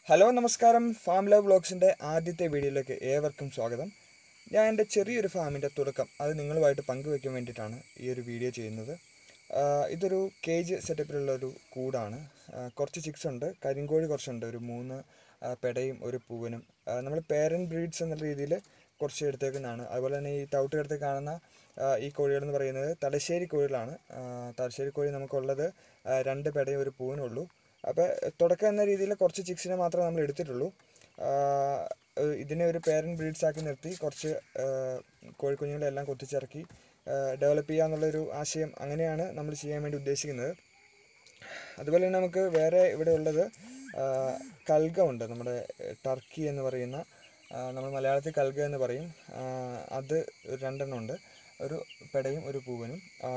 hello നമസ്കാരം farm love വ്ളോഗ്സിൻ്റെ ആദ്യത്തെ വീഡിയോയിലേക്ക് ഏവർക്കും സ്വാഗതം ഞാൻ എൻ്റെ ചെറിയൊരു ഫാമിൻ്റെ തുടക്കം അത് നിങ്ങളുമായിട്ട് പങ്കുവയ്ക്കാൻ വേണ്ടിയിട്ടാണ് ഈ ഒരു വീഡിയോ ചെയ്യുന്നത് ആഹ് ഇതൊരു കേജ് സെറ്റപ്പിലുള്ള ഒരു കൂടാണ് ആഹ് കുറച്ച് ചിക്സ് ഉണ്ട് കരിങ്കോഴി കുറച്ചുണ്ട് ഒരു മൂന്ന് ആഹ് പെടയും ഒരു പൂവനും നമ്മൾ പേരൻറ്റ് ബ്രീഡ്സ് എന്ന രീതിയിൽ കുറച്ച് എടുത്തേക്കുന്നതാണ് അതുപോലെ തന്നെ ഈ തവിട്ട് കിടത്ത് കാണുന്ന ആഹ് ഈ കോഴികൾ എന്ന് പറയുന്നത് തലശ്ശേരി കോഴികളാണ് ആഹ് തലശ്ശേരി കോഴി നമുക്കുള്ളത് ആഹ് രണ്ട് പെടയും ഒരു പൂവനും ഉള്ളൂ അപ്പോൾ തുടക്കം എന്ന രീതിയിൽ കുറച്ച് ചിക്സിനെ മാത്രമേ നമ്മൾ എടുത്തിട്ടുള്ളൂ ആഹ് ഏഹ് ഇതിനെ ഒരു പേരൻറ്റ് ബ്രീഡ്സ് ആക്കി നിർത്തി കുറച്ച് ആഹ് കോഴിക്കുഞ്ഞുങ്ങളെല്ലാം കൊത്തിച്ചിറക്കി ഡെവലപ്പ് ചെയ്യുക എന്നുള്ളൊരു ആശയം അങ്ങനെയാണ് നമ്മൾ ചെയ്യാൻ വേണ്ടി ഉദ്ദേശിക്കുന്നത് അതുപോലെ തന്നെ നമുക്ക് വേറെ ഇവിടെ ഉള്ളത് ആഹ് കൽഗ ഉണ്ട് നമ്മുടെ ടർക്കി എന്ന് പറയുന്ന ആഹ് നമ്മൾ മലയാളത്തിൽ കൽഗ എന്ന് പറയും ആഹ് അത് ഒരു രണ്ടെണ്ണം ഉണ്ട് ഒരു പെടയും ഒരു പൂവനും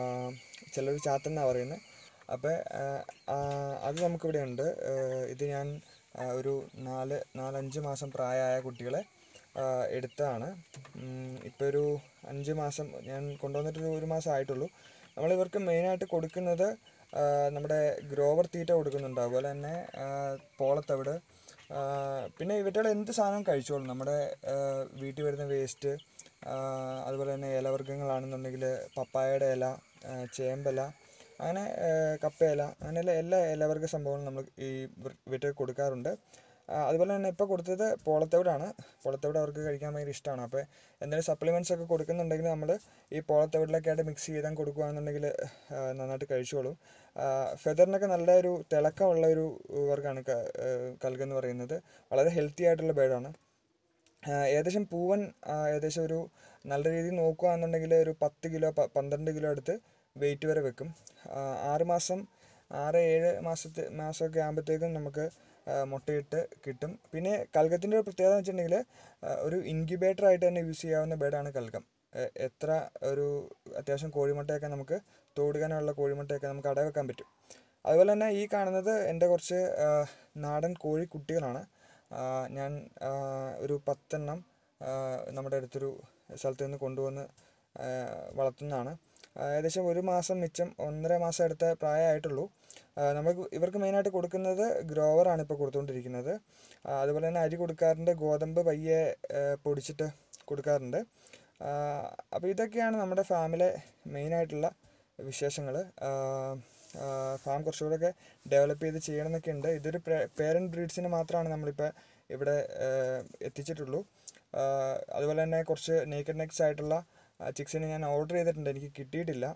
ചിലർ ചാത്തൻ എന്നാണ് പറയുന്നത് അപ്പോൾ അത് നമുക്കിവിടെ ഉണ്ട് ആഹ് ഇത് ഞാൻ ആഹ് ഒരു നാല് നാലഞ്ച് മാസം പ്രായമായ കുട്ടികളെ ആഹ് എടുത്തതാണ് ഇപ്പോൾ ഒരു അഞ്ച് മാസം ഞാൻ കൊണ്ടുവന്നിട്ടൊരു ഒരു മാസം ആയിട്ടുള്ളൂ നമ്മൾ ഇവർക്ക് മെയിനായിട്ട് കൊടുക്കുന്നത് ആഹ് നമ്മുടെ ഗ്രോവർ തീറ്റ കൊടുക്കുന്നുണ്ട് അതുപോലെ തന്നെ ആഹ് പോളത്തവിട് ആഹ് പിന്നെ ഇവറ്റകൾ എന്ത് സാധനം കഴിച്ചോളും നമ്മുടെ ആഹ് വീട്ടിൽ വരുന്ന വേസ്റ്റ് അതുപോലെ തന്നെ ഇലവർഗ്ഗങ്ങളാണെന്നുണ്ടെങ്കിൽ പപ്പായയുടെ ഇല ആഹ് ചേമ്പില അങ്ങനെ ആഹ് കപ്പയില അങ്ങനെയുള്ള എല്ലാ ഇലവർഗ്ഗ സംഭവങ്ങളും നമ്മൾ ഈ വീട്ടിൽ കൊടുക്കാറുണ്ട് ആഹ് അതുപോലെ തന്നെ ഇപ്പോൾ കൊടുത്തത് പോളത്തവിടാണ് പോളത്തവിട് അവർക്ക് കഴിക്കാൻ ഭയങ്കര ഇഷ്ടമാണ് അപ്പോൾ എന്തെങ്കിലും സപ്ലിമെൻറ്റ്സ് ഒക്കെ കൊടുക്കുന്നുണ്ടെങ്കിൽ നമ്മൾ ഈ പോളത്തവിടിലൊക്കെ ആയിട്ട് മിക്സ് ചെയ്താൽ കൊടുക്കുകയാണെന്നുണ്ടെങ്കിൽ ആഹ് നന്നായിട്ട് കഴിച്ചോളും ഫെദറിനൊക്കെ നല്ല ഒരു തിളക്കമുള്ള ഒരു വർഗ്ഗമാണ് കൽഗെന്ന് പറയുന്നത് വളരെ ഹെൽത്തി ആയിട്ടുള്ള ബേഡാണ് ആഹ് ഏകദേശം പൂവൻ ആഹ് ഏകദേശം ഒരു നല്ല രീതിയിൽ നോക്കുകയാണെന്നുണ്ടെങ്കിൽ ഒരു പത്ത് കിലോ പ- പന്ത്രണ്ട് കിലോ അടുത്ത് വെയിറ്റ് വരെ വെക്കും ആഹ് ആറ് മാസം ആറ് ഏഴ് മാസത്തെ മാസമൊക്കെ ആകുമ്പോഴത്തേക്കും നമുക്ക് ആഹ് മുട്ടയിട്ട് കിട്ടും പിന്നെ കൽഗത്തിൻ്റെ ഒരു പ്രത്യേകത എന്ന് വെച്ചിട്ടുണ്ടെങ്കിൽ ആഹ് ഒരു ഇൻക്യുബേറ്റർ ആയിട്ട് തന്നെ യൂസ് ചെയ്യാവുന്ന ബേഡാണ് കൽഗം എ- എത്ര ഒരു അത്യാവശ്യം കോഴിമുട്ടയൊക്കെ നമുക്ക് തോടുകാനുള്ള കോഴിമുട്ടയൊക്കെ നമുക്ക് അട വെക്കാൻ പറ്റും അതുപോലെ തന്നെ ഈ കാണുന്നത് എൻ്റെ കുറച്ച് ആഹ് നാടൻ കോഴിക്കുട്ടികളാണ് ആഹ് ഞാൻ ആഹ് ഒരു പത്തെണ്ണം ആഹ് നമ്മുടെ അടുത്തൊരു സ്ഥലത്ത് നിന്ന് കൊണ്ടുവന്ന് ആഹ് വളർത്തുന്നതാണ് ആഹ് ഏകദേശം ഒരു മാസം മിച്ചം ഒന്നര മാസം അടുത്ത പ്രായമായിട്ടുള്ളൂ ആഹ് നമുക്ക് ഇവർക്ക് മെയിനായിട്ട് കൊടുക്കുന്നത് ഗ്രോവറാണ് ഇപ്പോൾ കൊടുത്തുകൊണ്ടിരിക്കുന്നത് ആഹ് അതുപോലെ തന്നെ അരി കൊടുക്കാറുണ്ട് ഗോതമ്പ് പയ്യെ ആഹ് പൊടിച്ചിട്ട് കൊടുക്കാറുണ്ട് അപ്പോൾ ഇതൊക്കെയാണ് നമ്മുടെ ഫാമിലെ മെയിനായിട്ടുള്ള വിശേഷങ്ങൾ ഫാം കുറച്ചുകൂടെയൊക്കെ ഡെവലപ്പ് ചെയ്ത് ചെയ്യണമെന്നൊക്കെ ഉണ്ട് ഇതൊരു പേരൻറ്റ് ബ്രീഡ്സിന് മാത്രമാണ് നമ്മളിപ്പോൾ ഇവിടെ ആഹ് എത്തിച്ചിട്ടുള്ളൂ ആഹ് അതുപോലെ തന്നെ കുറച്ച് നേക്കഡ് നെക്സ് ആയിട്ടുള്ള ചിക്സിന് ഞാൻ ഓർഡർ ചെയ്തിട്ടുണ്ട് എനിക്ക് കിട്ടിയിട്ടില്ല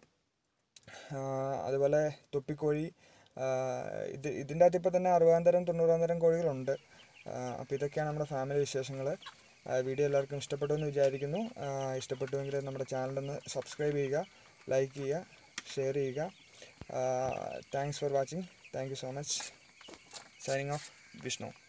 ആഹ് അതുപോലെ തൊപ്പിക്കോഴി ആഹ് ഇത് ഇതിൻ്റെ അകത്ത് ഇപ്പോൾ തന്നെ അറുപതാം തരം തൊണ്ണൂറാം തരം കോഴികളുണ്ട് അപ്പോൾ ഇതൊക്കെയാണ് നമ്മുടെ ഫാമിലി വിശേഷങ്ങൾ വീഡിയോ എല്ലാവർക്കും ഇഷ്ടപ്പെട്ടു എന്ന് വിചാരിക്കുന്നു ആഹ് ഇഷ്ടപ്പെട്ടുവെങ്കിൽ നമ്മുടെ ചാനലൊന്ന് സബ്സ്ക്രൈബ് ചെയ്യുക ലൈക്ക് ചെയ്യുക ഷെയർ ചെയ്യുക thanks for watching thank you so much signing off Vishnu